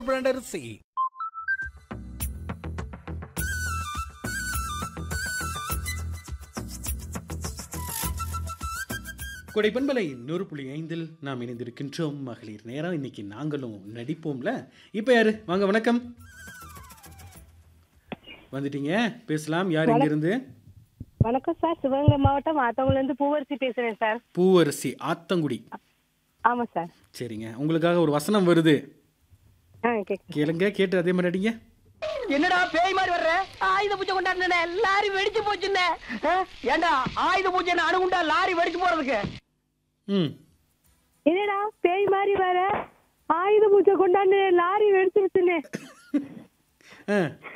Brand அரிசி கொடைப்பண்பலை நூறு புள்ளி ஐந்தில் நாம் இணைந்திருக்கின்றோம் மகளிர் நேரம் இன்னைக்கு நாங்களும் நடிப்போம்ல இப்போ யாரு வாங்க வணக்கம் வந்துட்டீங்க பேசலாம் யார் இங்கிருந்து வணக்கம் சார் சிவகங்கை மாவட்டம் ஆத்தவங்கல இருந்து பூவரசி பேசுறேன் சார் பூவரசி ஆத்தங்குடி ஆமா சார் சரிங்க உங்களுக்காக ஒரு வசனம் வருது ஆ கேட்க கேளுங்க கேட்டு அதே மாதிரி அடிங்க என்னடா பேய் மாதிரி வர்ற ஆயுத பூஜை கொண்டாடுன லாரி வெடிச்சு போச்சுன்னு ஏண்டா ஆயுத பூஜை அணுகுண்டா லாரி வெடிச்சு போறதுக்கு ம் என்னடா பேய் மாதிரி வர ஆயுத பூஜை கொண்டாந்து லாரி வெடிச்சிருச்சுன்னு ஆ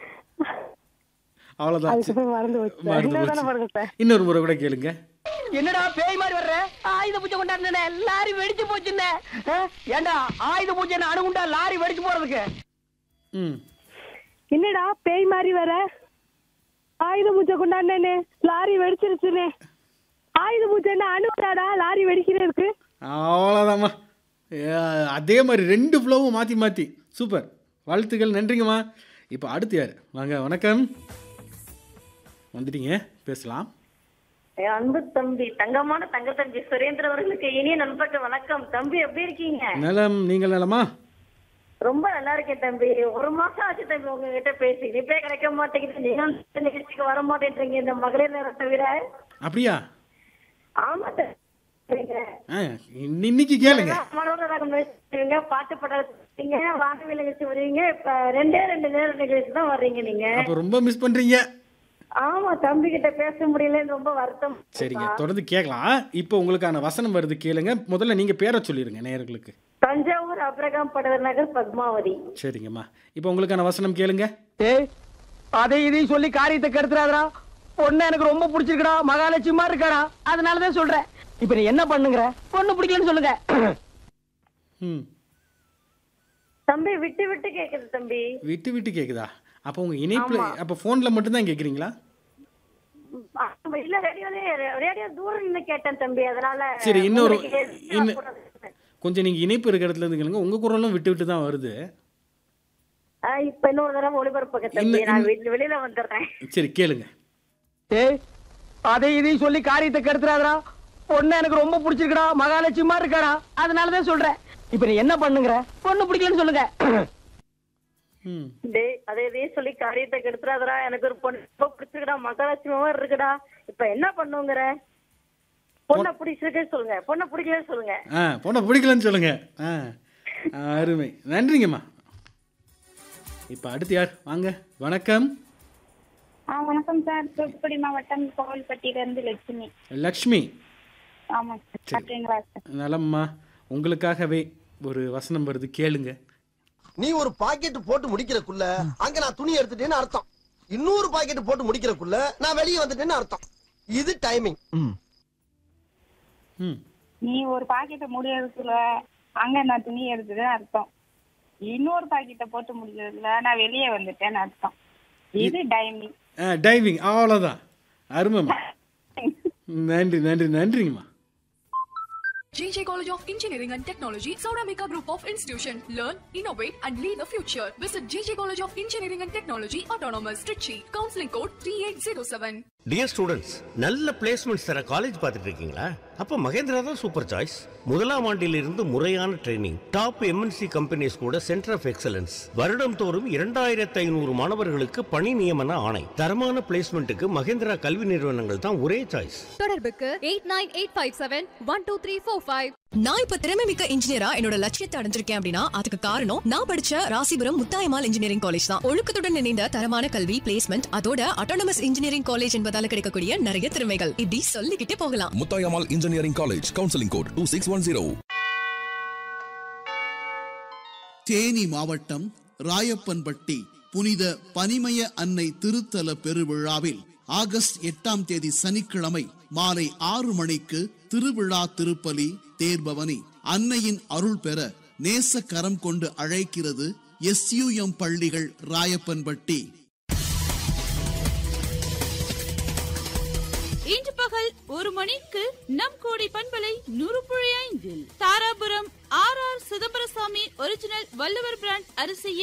அவ்வளோதான் அதுக்கப்புறம் மறந்து போச்சு சார். மறந்து இன்னொரு தானே போச்சு. பாருங்க சார் இன்னொரு முறை கூட கேளுங்க என்னடா பேய் மாதிரி வர்ற ஆயுத பூஜை கொண்டாடுன லாரி வெடிச்சு போச்சுன்னு ஏண்டா ஆயுத பூஜை அணுகுண்டா லாரி வெடிச்சு போறதுக்கு ம் என்னடா பேய் மாதிரி வர ஆயுத பூஜை கொண்டாடுனேன்னு லாரி வெடிச்சிருச்சுன்னு ஆயுத பூஜைன்னா அணுகுறாடா லாரி வெடிக்கிறதுக்கு அவ்வளோதாம்மா ஏ, அதே மாதிரி ரெண்டு ஃப்ளோவும் மாற்றி மாற்றி சூப்பர் வாழ்த்துக்கள் நன்றிங்கம்மா இப்போ அடுத்து யார் வாங்க வணக்கம் வந்துட்டீங்க பேசலாம் என் அன்பு தம்பி தங்கமான தங்க தம்பி சுரேந்திர அவர்களுக்கு இனிய நண்பர்கள் வணக்கம் தம்பி எப்படி இருக்கீங்க நலம் நீங்கள் நலமா ரொம்ப நல்லா இருக்கேன் தம்பி ஒரு மாசம் ஆச்சு தம்பி உங்ககிட்ட பேசி இனிப்பே கிடைக்க மாட்டேங்குது நீங்களும் இந்த நிகழ்ச்சிக்கு வர மாட்டேன்றீங்க இந்த மகளிர் நேரம் தவிர அப்படியா ஆமா தம்பி ஆ இன்னைக்கு கேளுங்க மனோர ரகம் பேசுவீங்க பாட்டு படுறீங்க வானவில் நிகழ்ச்சி வருவீங்க இப்ப ரெண்டே ரெண்டு நேரம் நிகழ்ச்சி தான் வர்றீங்க நீங்க அப்போ ரொம்ப மிஸ் பண்ணுறீங்க ஆமா தம்பி கிட்ட பேச முடியலன்னு ரொம்ப வருத்தம் சரிங்க தொடர்ந்து கேட்கலாம் இப்போ உங்களுக்கான வசனம் வருது கேளுங்க முதல்ல நீங்கள் பேரை சொல்லிடுங்க நேயர்களுக்கு தஞ்சாவூர் அப்ரகாம் படவர் நகர் பத்மாவதி சரிங்கம்மா இப்போ உங்களுக்கான வசனம் கேளுங்க ஏய் அதை இதையும் சொல்லி காரியத்தை கெடுத்துறாதடா பொண்ணு எனக்கு ரொம்ப பிடிச்சிருக்கடா மகாலட்சுமி மாதிரி இருக்காடா அதனாலதான் சொல்றேன் இப்ப நீ என்ன பண்ணுங்கிற பொண்ணு பிடிக்கலன்னு சொல்லுங்க ம் தம்பி விட்டு விட்டு கேக்குது தம்பி விட்டு விட்டு கேட்குதா அப்போ உங்கள் இணைப்பில் அப்போ ஃபோனில் மட்டும்தான் கேட்குறீங்களா ஆமா, இல்ல ரேடியோலே ரேடியோ தூரம் நின்னு கேட்டேன் தம்பி அதனால சரி இன்னொரு உங்களுக்கு எதுக்கு இன்னும் அப்புறம் கொஞ்சம் நீங்கள் இணைப்பு இருக்கிற இடத்துல இருந்து கேளுங்க உங்கள் குரலும் விட்டு விட்டு தான் வருது ஆ, இப்ப இன்னொரு தடவை ஒளிபரப்புங்க தம்பி இன்னும் நான் வீட்டு வெளியில வந்துடுறேன் சரி கேளுங்க ஏய் அதை இதையும் சொல்லி காரியத்தை கெடுத்துறாதடா பொண்ணு எனக்கு ரொம்ப பிடிச்சிருக்கடா மகாலட்சுமி மாதிரி இருக்காடா அதனாலதான் சொல்றேன் இப்ப நீ என்ன பண்ணுங்கிற பொண்ணு பிடிக்கலன்னு சொல்லுங்க ம் டேய் அதே இதே சொல்லி காரியத்தை கெடுத்துறாதடா எனக்கு ஒரு பொண்ணு ரொம்ப பிடிச்சிருக்கடா மகாலட்சுமி மாதிரி இருக்குடா இப்ப என்ன பண்ணுங்கிற பொண்ணை பிடிச்சிருக்கு சொல்லுங்க பொண்ணை பிடிக்கலன்னு சொல்லுங்க ஆ பொண்ணை பிடிக்கலன்னு சொல்லுங்க ஆ ஆ, அருமை நன்றிங்கம்மா இப்போ அடுத்து யார் வாங்க வணக்கம் ஆ வணக்கம் சார் தூத்துக்குடி மாவட்டம் கோவில்பட்டியில இருந்து லட்சுமி லக்ஷ்மி ஆமா சார் சாப்பிட்டீங்களா சார் நலம்மா உங்களுக்காகவே ஒரு வசனம் வருது கேளுங்க நீ ஒரு பாக்கெட் போட்டு முடிக்கிறக்குள்ள அங்க நான் துணி எடுத்துட்டேன்னு அர்த்தம் இன்னொரு பாக்கெட் போட்டு முடிக்கிறக்குள்ள நான் வெளியே வந்துட்டேன்னு அர்த்தம் இது டைமிங் ம் நீ ஒரு பாக்கெட்டை முடியறதுக்குள்ள அங்க நான் துணி எடுத்ததுன்னு அர்த்தம் இன்னொரு பாக்கெட்டை போட்டு முடிக்கிறதுல நான் வெளியே வந்துட்டேன்னு அர்த்தம் இது டைமிங் ஆ டைவிங் அவ்வளோதான் அருமைம்மா நன்றி நன்றி நன்றிங்கம்மா JJ College of Engineering and Technology, Sauramika Group of Institution. Learn, innovate, and lead the future. Visit JJ College of Engineering and Technology, Autonomous, Trichy. Counseling code 3807. Dear students நல்ல placements தர college பார்த்துட்டு இருக்கீங்களா அப்ப மகேந்திரா தான் super choice முதலாம் ஆண்டிலிருந்து முறையான training top MNC companies கூட சென்டர் ஆஃப் எக்ஸலன்ஸ் வருடம் தோறும் இரண்டாயிரத்து ஐநூறு மாணவர்களுக்கு பணி நியமன ஆணை தரமான பிளேஸ்மெண்ட்டுக்கு மகேந்திரா கல்வி நிறுவனங்கள் தான் ஒரே சாய்ஸ் தொடர்புக்கு eight nine eight five seven one two three four five நான் இப்ப திறமை மிக்க இன்ஜினியரா என்னோட லட்சியத்தை அடைஞ்சிருக்கேன் அப்படின்னா அதுக்கு காரணம் நான் படிச்ச ராசிபுரம் முத்தாயமால் இன்ஜினியரிங் காலேஜ் தான் ஒழுக்கத்துடன் இணைந்த தரமான கல்வி பிளேஸ்மெண்ட் அதோட அட்டானமஸ் இன்ஜினியரிங் காலேஜ் என்பதால கிடைக்கக்கூடிய நிறைய திறமைகள் இப்படி சொல்லிக்கிட்டே போகலாம் Muthayammal engineering college counselling code two six one zero Theni மாவட்டம் ராயப்பன்பட்டி புனித பனிமய அன்னை திருத்தல பெருவிழாவில் ஆகஸ்ட் எட்டாம் தேதி சனிக்கிழமை மாலை ஆறு மணிக்கு திருவிழா திருப்பலி தேர்பவனி அன்னையின் அருள் பெற நேச கரம் கொண்டு அழைக்கிறது எஸ்யூஎம் பள்ளிகள் ராயப்பன்பட்டி இன்று பகல் ஒரு மணிக்கு நம் கோடி பண்பலை நூறு புள்ளி ஐந்தில் Dharapuram R R Chidambarasamy original Valluvar brand அரிசியில்